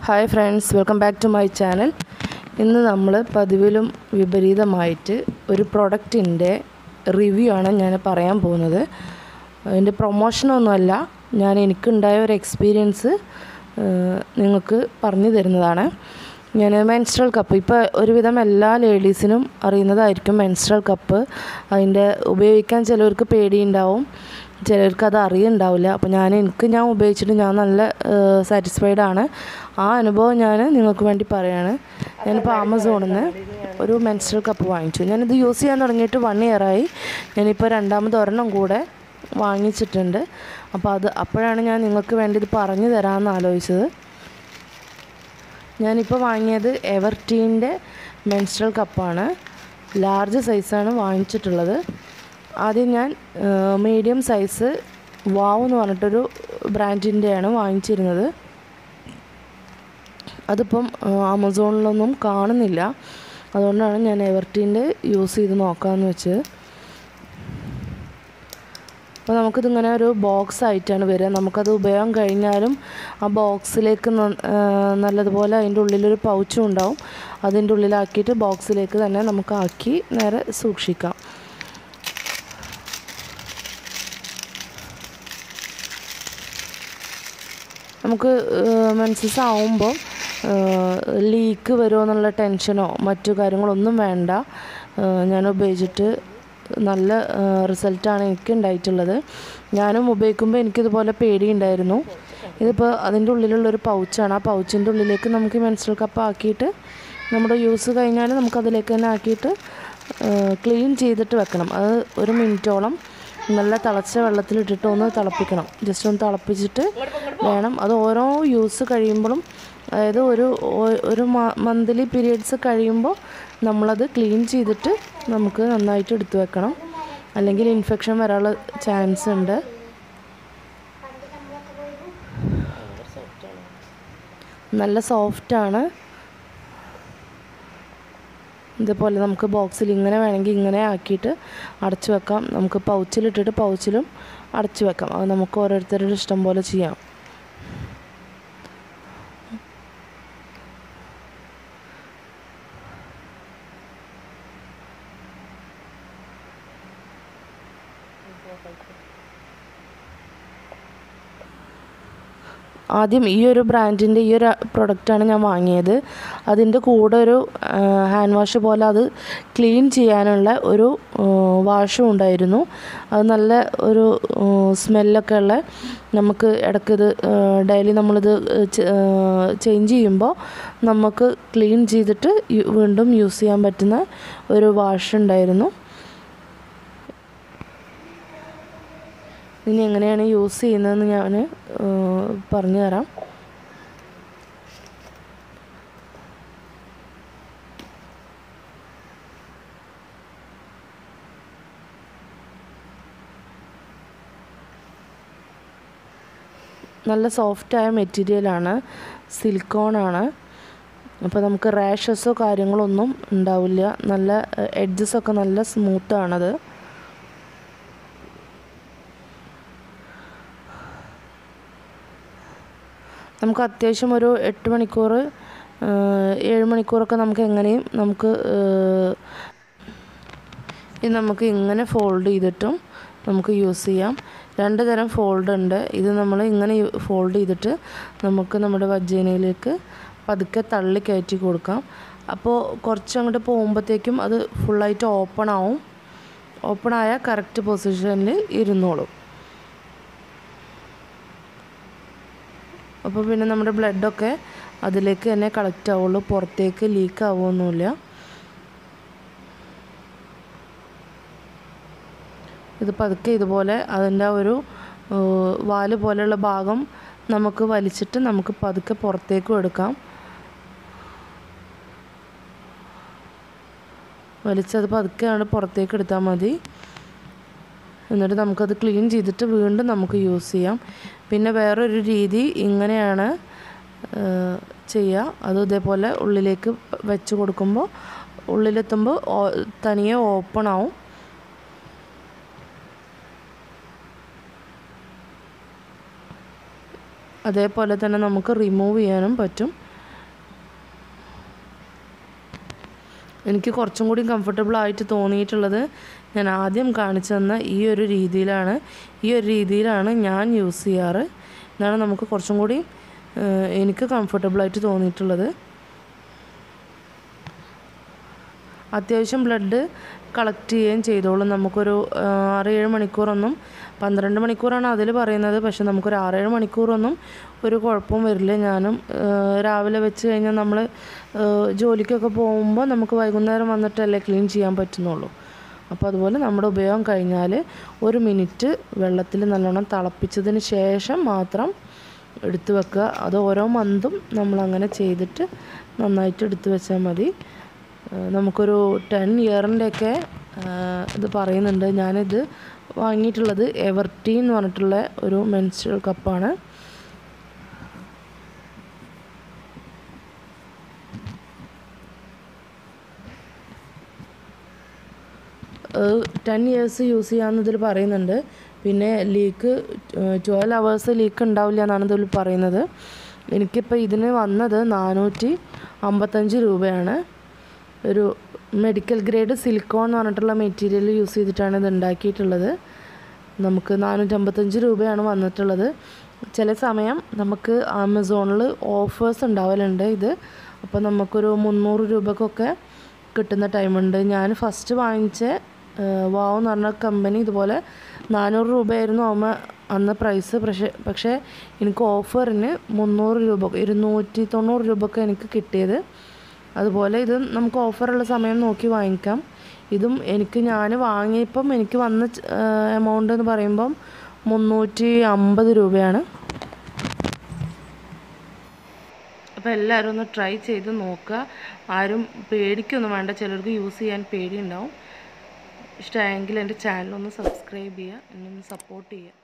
hi friends welcome back to my channel ഇന്ന് നമ്മൾ പതിവിലും വിപരീതമായിട്ട് ഒരു പ്രൊഡക്റ്റിൻ്റെ റിവ്യൂ ആണ് ഞാൻ പറയാൻ പോകുന്നത് അതിൻ്റെ പ്രൊമോഷനൊന്നുമല്ല ഞാൻ എനിക്കുണ്ടായ ഒരു എക്സ്പീരിയൻസ് നിങ്ങൾക്ക് പറഞ്ഞു തരുന്നതാണ് ഞാൻ മെൻസ്ട്രൽ കപ്പ് ഇപ്പോൾ ഒരുവിധം എല്ലാ ലേഡീസിനും അറിയുന്നതായിരിക്കും മെൻസ്ട്രൽ കപ്പ് അതിൻ്റെ ഉപയോഗിക്കാൻ ചിലവർക്ക് പേടിയുണ്ടാവും ചിലർക്ക് അത് അറിയുണ്ടാവില്ല അപ്പോൾ ഞാൻ എനിക്ക് ഞാൻ ഉപയോഗിച്ചിട്ട് ഞാൻ നല്ല സാറ്റിസ്ഫൈഡ് ആണ് ആ അനുഭവം ഞാൻ നിങ്ങൾക്ക് വേണ്ടി പറയാണ് ഞാനിപ്പോൾ ആമസോണിൽ നിന്ന് ഒരു മെൻസ്ട്രൽ കപ്പ് വാങ്ങിച്ചു ഞാനിത് യൂസ് ചെയ്യാൻ തുടങ്ങിയിട്ട് വൺ ഇയറായി ഞാനിപ്പോൾ രണ്ടാമത് ഒരെണ്ണം കൂടെ വാങ്ങിച്ചിട്ടുണ്ട് അപ്പോൾ അത് അപ്പോഴാണ് ഞാൻ നിങ്ങൾക്ക് വേണ്ടി ഇത് പറഞ്ഞു തരാമെന്ന് ആലോചിച്ചത് ഞാനിപ്പോൾ വാങ്ങിയത് എവർടീൻ്റെ മെൻസ്ട്രൽ കപ്പാണ് ലാർജ് സൈസാണ് വാങ്ങിച്ചിട്ടുള്ളത് ആദ്യം ഞാൻ മീഡിയം സൈസ് വാവ് എന്ന് പറഞ്ഞിട്ടൊരു ബ്രാൻഡിൻ്റെയാണ് വാങ്ങിച്ചിരുന്നത് അതിപ്പം ആമസോണിലൊന്നും കാണുന്നില്ല അതുകൊണ്ടാണ് ഞാൻ എവർട്ടീൻ്റെ യൂസ് ചെയ്ത് നോക്കാമെന്ന് വെച്ചത് അപ്പോൾ നമുക്കിതിങ്ങനെ ഒരു ബോക്സ് ആയിട്ടാണ് വരിക നമുക്കത് ഉപയോഗം കഴിഞ്ഞാലും ആ ബോക്സിലേക്ക് നല്ലതുപോലെ അതിൻ്റെ ഉള്ളിലൊരു പൗച്ചും ഉണ്ടാവും അതിൻ്റെ ഉള്ളിലാക്കിയിട്ട് ബോക്സിലേക്ക് തന്നെ നമുക്ക് ആക്കി നേരെ സൂക്ഷിക്കാം നമുക്ക് മെൻസസ് ആവുമ്പോൾ ലീക്ക് വരുമോ എന്നുള്ള ടെൻഷനോ മറ്റു കാര്യങ്ങളൊന്നും വേണ്ട ഞാൻ ഉപയോഗിച്ചിട്ട് നല്ല റിസൾട്ടാണ് എനിക്ക് ഉണ്ടായിട്ടുള്ളത് ഞാനും ഉപയോഗിക്കുമ്പോൾ എനിക്കിതുപോലെ പേടിയുണ്ടായിരുന്നു ഇതിപ്പോൾ അതിൻ്റെ ഉള്ളിലുള്ളൊരു പൗച്ചാണ് ആ പൗച്ചിൻ്റെ ഉള്ളിലേക്ക് നമുക്ക് മെൻസ്ട്രൽ കപ്പ് ആക്കിയിട്ട് നമ്മുടെ യൂസ് കഴിഞ്ഞാൽ നമുക്കതിലേക്ക് തന്നെ ആക്കിയിട്ട് ക്ലീൻ ചെയ്തിട്ട് വെക്കണം അത് ഒരു മിനിറ്റോളം നല്ല തിളച്ച വെള്ളത്തിലിട്ടിട്ട് ഒന്ന് തിളപ്പിക്കണം ജസ്റ്റ് ഒന്ന് തിളപ്പിച്ചിട്ട് വേണം അത് ഓരോ യൂസ് കഴിയുമ്പോഴും അതായത് ഒരു ഒരു മന്ത്ലി പീരീഡ്സ് കഴിയുമ്പോൾ നമ്മളത് ക്ലീൻ ചെയ്തിട്ട് നമുക്ക് നന്നായിട്ട് എടുത്തു വെക്കണം അല്ലെങ്കിൽ ഇൻഫെക്ഷൻ വരാനുള്ള ചാൻസ് ഉണ്ട് നല്ല സോഫ്റ്റാണ് ഇതേപോലെ നമുക്ക് ബോക്സിൽ ഇങ്ങനെ വേണമെങ്കിൽ ഇങ്ങനെ ആക്കിയിട്ട് അടച്ചു വെക്കാം നമുക്ക് പൗച്ചിലിട്ടിട്ട് പൗച്ചിലും അടച്ചു വെക്കാം അത് നമുക്ക് ഓരോരുത്തരുടെ ഇഷ്ടം പോലെ ചെയ്യാം ആദ്യം ഈ ഒരു ബ്രാൻഡിൻ്റെ ഈ ഒരു പ്രൊഡക്റ്റാണ് ഞാൻ വാങ്ങിയത് അതിൻ്റെ കൂടെ ഒരു ഹാൻഡ് വാഷ് പോലെ അത് ക്ലീൻ ചെയ്യാനുള്ള ഒരു വാഷും ഉണ്ടായിരുന്നു അത് നല്ല ഒരു സ്മെല്ലൊക്കെ ഉള്ള നമുക്ക് ഇടയ്ക്ക് ഇത് ഡെയിലി നമ്മളിത് ചേഞ്ച് ചെയ്യുമ്പോൾ നമുക്ക് ക്ലീൻ ചെയ്തിട്ട് വീണ്ടും യൂസ് ചെയ്യാൻ പറ്റുന്ന ഒരു വാഷ് ഉണ്ടായിരുന്നു ഇനി എങ്ങനെയാണ് യൂസ് ചെയ്യുന്നതെന്ന് ഞാൻ പറഞ്ഞു തരാം നല്ല സോഫ്റ്റായ മെറ്റീരിയലാണ് സിലിക്കോണാണ് അപ്പോൾ നമുക്ക് റാഷസോ കാര്യങ്ങളൊന്നും ഉണ്ടാവില്ല നല്ല എഡ്ജസൊക്കെ നല്ല സ്മൂത്താണത് നമുക്ക് അത്യാവശ്യം ഒരു എട്ട് മണിക്കൂർ ഏഴ് മണിക്കൂറൊക്കെ നമുക്ക് എങ്ങനെയും നമുക്ക് ഇത് നമുക്ക് ഇങ്ങനെ ഫോൾഡ് ചെയ്തിട്ടും നമുക്ക് യൂസ് ചെയ്യാം രണ്ട് തരം ഫോൾഡ് ഉണ്ട് ഇത് നമ്മൾ ഇങ്ങനെ ഫോൾഡ് ചെയ്തിട്ട് നമുക്ക് നമ്മുടെ വജേനയിലേക്ക് പതുക്കെ തള്ളി കയറ്റി കൊടുക്കാം അപ്പോൾ കുറച്ച് അങ്ങോട്ട് പോകുമ്പോഴത്തേക്കും അത് ഫുള്ളായിട്ട് ഓപ്പൺ ആവും ഓപ്പൺ ആയ കറക്റ്റ് പൊസിഷനിൽ ഇരുന്നോളും അപ്പോൾ പിന്നെ നമ്മുടെ ബ്ലഡൊക്കെ അതിലേക്ക് തന്നെ കളക്റ്റ് ആവുള്ളൂ പുറത്തേക്ക് ലീക്ക് ആവുമൊന്നുമില്ല ഇത് പതുക്കെ ഇതുപോലെ അതിൻ്റെ ഒരു വാല് പോലെയുള്ള ഭാഗം നമുക്ക് വലിച്ചിട്ട് നമുക്ക് പതുക്കെ പുറത്തേക്കും എടുക്കാം വലിച്ചത് പതുക്കെയാണ് പുറത്തേക്ക് എടുത്താൽ മതി എന്നിട്ട് നമുക്കത് ക്ലീൻ ചെയ്തിട്ട് വീണ്ടും നമുക്ക് യൂസ് ചെയ്യാം പിന്നെ വേറൊരു രീതി ഇങ്ങനെയാണ് ചെയ്യുക അത് ഇതേപോലെ ഉള്ളിലേക്ക് വെച്ച് കൊടുക്കുമ്പോൾ ഉള്ളിലെത്തുമ്പോൾ തനിയെ ഓപ്പൺ ആവും അതേപോലെ തന്നെ നമുക്ക് റിമൂവ് ചെയ്യാനും പറ്റും എനിക്ക് കുറച്ചും കൂടി കംഫർട്ടബിൾ ആയിട്ട് തോന്നിയിട്ടുള്ളത് ഞാൻ ആദ്യം കാണിച്ചു തന്ന ഈ ഒരു രീതിയിലാണ് ഈ ഒരു രീതിയിലാണ് ഞാൻ യൂസ് ചെയ്യാറ് എന്നാണ് നമുക്ക് കുറച്ചും കൂടി ഏഹ്, എനിക്ക് കംഫർട്ടബിളായിട്ട് തോന്നിയിട്ടുള്ളത് അത്യാവശ്യം ബ്ലഡ് കളക്ട് ചെയ്യുകയും ചെയ്തോളും നമുക്കൊരു ആ, ആറേഴ് മണിക്കൂറൊന്നും പന്ത്രണ്ട് മണിക്കൂറാണ് അതിൽ പറയുന്നത് പക്ഷെ നമുക്കൊരു ആറേഴ് മണിക്കൂറൊന്നും ഒരു കുഴപ്പവും വരില്ല ഞാനും ആ, രാവിലെ വെച്ച് കഴിഞ്ഞാൽ നമ്മൾ ജോലിക്കൊക്കെ പോകുമ്പോൾ നമുക്ക് വൈകുന്നേരം വന്നിട്ടല്ലേ ക്ലീൻ ചെയ്യാൻ പറ്റുന്നുള്ളൂ അപ്പോൾ അതുപോലെ നമ്മുടെ ഉപയോഗം കഴിഞ്ഞാൽ ഒരു മിനിറ്റ് വെള്ളത്തിൽ നല്ലോണം തിളപ്പിച്ചതിന് ശേഷം മാത്രം എടുത്ത് വെക്കുക അത് ഓരോ മന്തും നമ്മളങ്ങനെ ചെയ്തിട്ട് നന്നായിട്ട് എടുത്ത് വെച്ചാൽ മതി ഏഹ് നമുക്കൊരു ടെൻ ഇയറിൻ്റെയൊക്കെ ഇത് പറയുന്നുണ്ട് ഞാനിത് വാങ്ങിയിട്ടുള്ളത് എവർട്ടി എന്ന് പറഞ്ഞിട്ടുള്ള ഒരു മെൻസ്ട്രൽ കപ്പാണ് ടെൻ ഇയേഴ്സ് യൂസ് ചെയ്യാമെന്ന് ഇതിൽ പറയുന്നുണ്ട് പിന്നെ ലീക്ക് ട്വൽവ് അവേഴ്സ് ലീക്ക് ഉണ്ടാവില്ല എന്നാണ് ഇതിൽ പറയുന്നത് എനിക്കിപ്പോൾ ഇതിന് വന്നത് നാനൂറ്റി അമ്പത്തഞ്ച് രൂപയാണ് ഒരു മെഡിക്കൽ ഗ്രേഡ് സിലിക്കോൺ എന്ന് പറഞ്ഞിട്ടുള്ള മെറ്റീരിയൽ യൂസ് ചെയ്തിട്ടാണ് ഇത് ഉണ്ടാക്കിയിട്ടുള്ളത് നമുക്ക് നാനൂറ്റമ്പത്തഞ്ച് രൂപയാണ് വന്നിട്ടുള്ളത് ചില സമയം നമുക്ക് ആമസോണിൽ ഓഫേഴ്സ് ഉണ്ടാവലുണ്ട് ഇത് അപ്പോൾ നമുക്കൊരു മുന്നൂറ് രൂപക്കൊക്കെ കിട്ടുന്ന ടൈമുണ്ട് ഞാൻ ഫസ്റ്റ് വാങ്ങിച്ച വാവ് എന്ന് പറഞ്ഞ കമ്പനി ഇതുപോലെ നാനൂറ് രൂപയായിരുന്നു അമ്മ അന്ന് പ്രൈസ് പക്ഷേ പക്ഷേ എനിക്ക് ഓഫറിന് മുന്നൂറ് രൂപ ഇരുന്നൂറ്റി തൊണ്ണൂറ് രൂപക്ക് എനിക്ക് കിട്ടിയത് അതുപോലെ ഇത് നമുക്ക് ഓഫറുള്ള സമയം നോക്കി വാങ്ങിക്കാം ഇതും എനിക്ക് ഞാൻ വാങ്ങിയപ്പം എനിക്ക് വന്ന എമൗണ്ട് എന്ന് പറയുമ്പം മുന്നൂറ്റി അമ്പത് രൂപയാണ് അപ്പോൾ എല്ലാവരും ഒന്ന് ട്രൈ ചെയ്ത് നോക്കുക ആരും പേടിക്കൊന്നും വേണ്ട ചിലർക്ക് യൂസ് ചെയ്യാൻ പേടിയുണ്ടാവും ഇഷ്ടമായെങ്കിൽ എൻ്റെ ചാനൽ ഒന്ന് സബ്സ്ക്രൈബ് ചെയ്യുക എന്നെ ഒന്ന് സപ്പോർട്ട് ചെയ്യുക